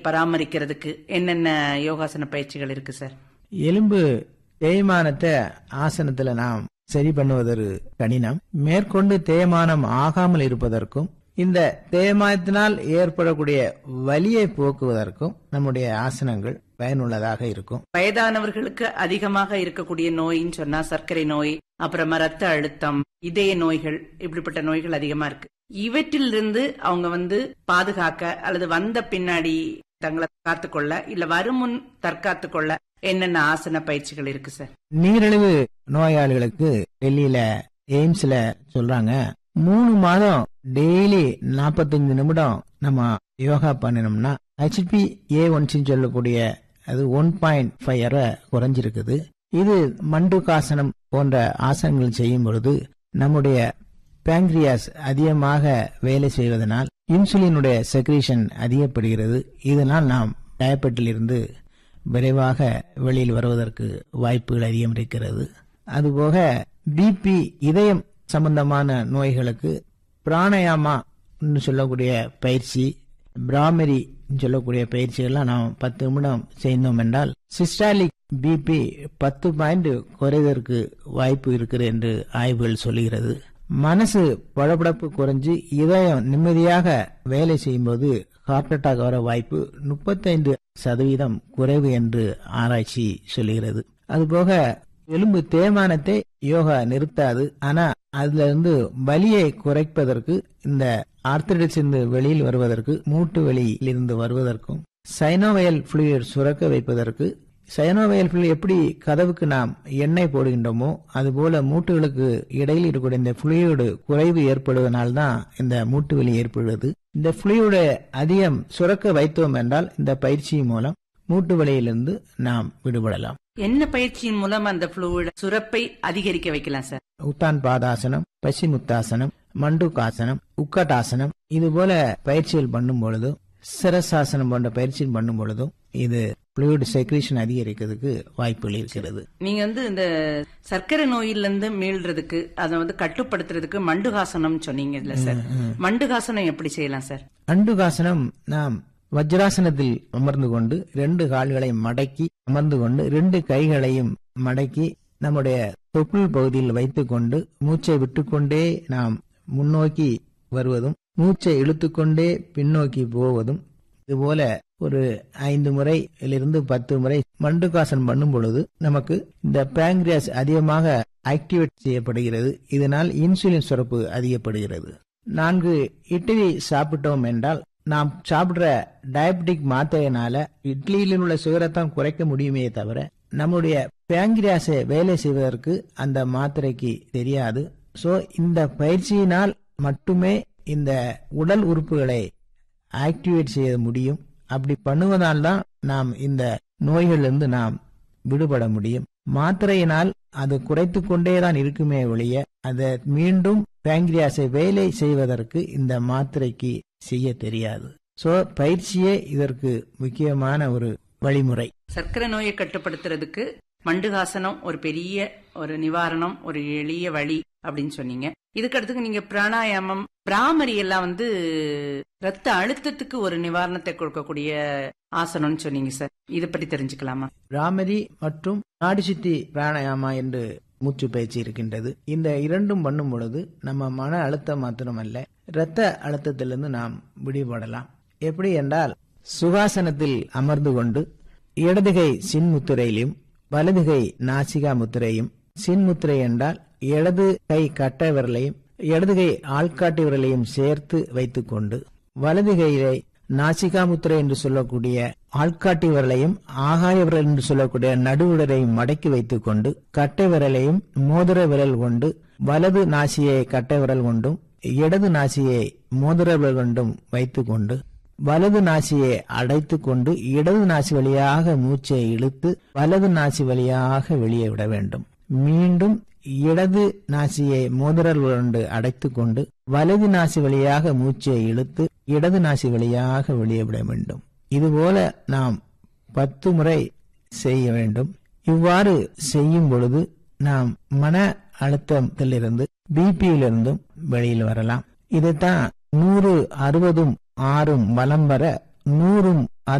பராமரிக்கிறதுக்கு என்னென்ன யோகாசன பயிற்சிகள் இருக்கு சார் எலும்பு தேய்மானத்தை ஆசனத்துல நாம் சரி பண்ணுவதற்கு கடினம் மேற்கொண்டு தேய்மானம் ஆகாமல் இருப்பதற்கும் இந்த தேய்மானத்தினால் ஏற்படக்கூடிய வலியை போக்குவதற்கும் நம்முடைய ஆசனங்கள் பயனுள்ளதாக இருக்கும் வயதானவர்களுக்கு அதிகமாக இருக்கக்கூடிய நோயின்னு சொன்னா சர்க்கரை நோய் அப்புறமா ரத்த அழுத்தம் இதய நோய்கள் இப்படிப்பட்ட நோய்கள் அதிகமா இருக்கு இவற்றிலிருந்து அவங்க வந்து பாதுகாக்க அல்லது வந்த பின்னாடி தங்களை காத்துக்கொள்ள இல்ல வரும் முன் தற்காத்து கொள்ள என்னென்ன ஆசன பயிற்சிகள் இருக்கு சார் நீரிழிவு நோயாளிகளுக்கு டெல்லியில எய்ம்ஸ்ல சொல்றாங்க மூணு மாதம் டெய்லி 45 நிமிடம் நம்ம யோகா பண்ணினோம்னா ஹெச்பி ஏ ஒன்சின்னு சொல்லக்கூடிய அது ஒன் பாயிண்ட் ஃபைவ் வரை குறைஞ்சிருக்குது இது மண்டுகாசனம் போன்ற ஆசனங்கள் செய்யும் பொழுது நம்முடைய பேங்க்ரியாஸ் அதிகமாக வேலை செய்வதனால் இன்சுலினுடைய செக்ரீஷன் அதிகப்படுகிறது இதனால் நாம் டயபெட்டில் இருந்து விரைவாக வெளியில் வருவதற்கு வாய்ப்புகள் அதிகம் இருக்கிறது அதுபோக பிபி இதயம் சம்பந்தமான நோய்களுக்கு பிராணயாமா சொல்லக்கூடிய பயிற்சி பிராமரி சொல்லக்கூடிய பயிற்சிகள்லாம் நாம் பத்து நிமிடம் செய்தோம் என்றால் சிஸ்டாலிக் பிபி பத்து பாயிண்ட் குறைவதற்கு வாய்ப்பு இருக்கிறது என்று ஆய்வுகள் சொல்லுகிறது மனசு படபடப்பு குறைஞ்சு இதயம் நிம்மதியாக வேலை செய்யும்போது ஹார்ட் அட்டாக் வர வாய்ப்பு முப்பத்தைந்து சதவீதம் குறைவு என்று ஆராய்ச்சி சொல்லுகிறது அதுபோக எலும்பு தேய்மானத்தை யோகா நிறுத்தாது ஆனா அதுல இருந்து வலியை குறைப்பதற்கு இந்த ஆர்த்தடிக்ஸ் இருந்து வெளியில் வருவதற்கு மூட்டு வலியில் இருந்து வருவதற்கும் சைனோவயல் fluid சுரக்க வைப்பதற்கு சைனோவயல் fluid எப்படி கதவுக்கு நாம் எண்ணெய் போடுகின்றோமோ அதுபோல மூட்டுகளுக்கு இடையில் இருக்கக்கூடிய இந்த fluid குறைவு ஏற்படுவதனால்தான் இந்த மூட்டு வலி ஏற்படுவது இந்த fluid அதிகம் சுரக்க வைத்தோம் என்றால் இந்த பயிற்சி மூலம் மூட்டு வலியிலிருந்து நாம் விடுபடலாம் என்ன பயிற்சியின் மூலம் அந்த fluid சுரப்பை அதிகரிக்க வைக்கலாம் சார் உத்தான் பாதாசனம் பசிமுத்தாசனம் மண்டுகாசனம் உக்கட்டாசனம் இது போல பயிற்சிகள் பண்ணும் பொழுதும் சிரசாசனம் போன்ற பயிற்சிகள் பண்ணும் பொழுதும் இது fluid செக்ரேஷன் அதிகரிக்கிறதுக்கு வாய்ப்புகள் இருக்கிறது நீங்க வந்து இந்த சர்க்கரை நோயிலிருந்து மீள்றதுக்கு அதை வந்து கட்டுப்படுத்துறதுக்கு மண்டுகாசனம் சொன்னீங்க இல்ல சார் மண்டுகாசனம் எப்படி செய்யலாம் சார் அண்டுகாசனம் நாம் வஜ்ராசனத்தில் அமர்ந்து கொண்டு ரெண்டு கால்களை மடக்கி அமர்ந்து கொண்டு ரெண்டு கைகளையும் மடக்கி நம்முடைய தொப்புள் பகுதியில் வைத்துக்கொண்டு மூச்சை விட்டுக்கொண்டே நாம் முன்னோக்கி வருவதும் மூச்சை இழுத்துக்கொண்டே பின்னோக்கி போவதும் இதுபோல ஒரு ஐந்து முறை இருந்து பத்து முறை மண்டுகாசனம் பண்ணும் பொழுது நமக்கு இந்த பேங்க்ரியாஸ் அதிகமாக ஆக்டிவேட் செய்யப்படுகிறது இதனால் இன்சுலின் சுரப்பு அதிகப்படுகிறது நான்கு இட்லி சாப்பிட்டோம் என்றால் நாம் சாப்பிடுற டயபெட்டிக் மாத்திரையினால இட்லியில் உள்ள சுகரத்தான் குறைக்க முடியுமே தவிர நம்முடைய பேங்கிரியாஸை வேலை செய்வதற்கு அந்த மாத்திரைக்கு தெரியாது சோ இந்த பயிற்சியினால் மட்டுமே இந்த உடல் உறுப்புகளை ஆக்டிவேட் செய்ய முடியும் அப்படி பண்ணுவதால் தான் நாம் இந்த நோய்களிலிருந்து நாம் விடுபட முடியும் மாத்திரையினால் அது குறைத்து கொண்டே தான் இருக்குமே ஒழிய அதை மீண்டும் பேங்கிரியாஸை வேலை செய்வதற்கு இந்த மாத்திரைக்கு செய்ய தெரியாது சோ பயிற்சியே இதற்கு முக்கியமான ஒரு வழிமுறை சர்க்கரை நோயை கட்டுப்படுத்துறதுக்கு மண்டுகாசனம் ஒரு பெரிய ஒரு நிவாரணம் ஒரு எளிய வழி அப்படின்னு சொன்னீங்க இதுக்கு அடுத்துக்கு நீங்க பிராணாயாமம் பிராமரி எல்லாம் வந்து ரத்த அழுத்தத்துக்கு ஒரு நிவாரணத்தை கொடுக்கக்கூடிய ஆசனம்னு சொன்னீங்க சார் இதை பத்தி தெரிஞ்சுக்கலாமா ராமரி மற்றும் நாடி சுத்தி பிராணாயாமா என்று மூச்சு பயிற்சி இருக்கின்றது இந்த இரண்டும் பண்ணும் பொழுது நம்ம மன அழுத்தம் மாத்திரமல்ல இரத்த அழுத்தத்திலிருந்து நாம் விடுபடலாம் எப்படி என்றால் சுகாசனத்தில் அமர்ந்து கொண்டு இடதுகை சின்முத்திரையிலும் வலதுகை நாசிகா முத்திரையும் சின்முத்திரை என்றால் இடது கை கட்டை விரலையும் இடதுகை ஆள்காட்டி விரலையும் சேர்த்து வைத்துக்கொண்டு வலது கையை நாசிகா முத்திரை என்று சொல்லக்கூடிய ஆள்காட்டி விரலையும் ஆகாய விரல் என்று சொல்லக்கூடிய நடுவுடரையும் மடக்கி வைத்துக் கொண்டு கட்டை விரலையும் மோதிர விரல் கொண்டு வலது நாசியை கட்டை விரல் கொண்டும் இடது நாசியை மோதிர விரல் கொண்டும் வைத்துக் கொண்டு வலது நாசியை அடைத்துக் கொண்டு இடது நாசி வழியாக மூச்சை இழுத்து வலது நாசி வழியாக வெளியே விட வேண்டும் மீண்டும் இடது நாசியை மோதிரல் கொண்டு அடைத்துக் கொண்டு வலது நாசி வழியாக மூச்சை இழுத்து இடது நாசி வழியாக வெளியே விட வேண்டும் இதுபோல நாம் பத்து முறை செய்ய வேண்டும் இவ்வாறு செய்யும் பொழுது நாம் மன அழுத்தத்திலிருந்து பிபியிலிருந்தும் வெளியில் வரலாம் இதைத்தான் நூறு அறுபதும் ஆறும் வலம் வர நூறும்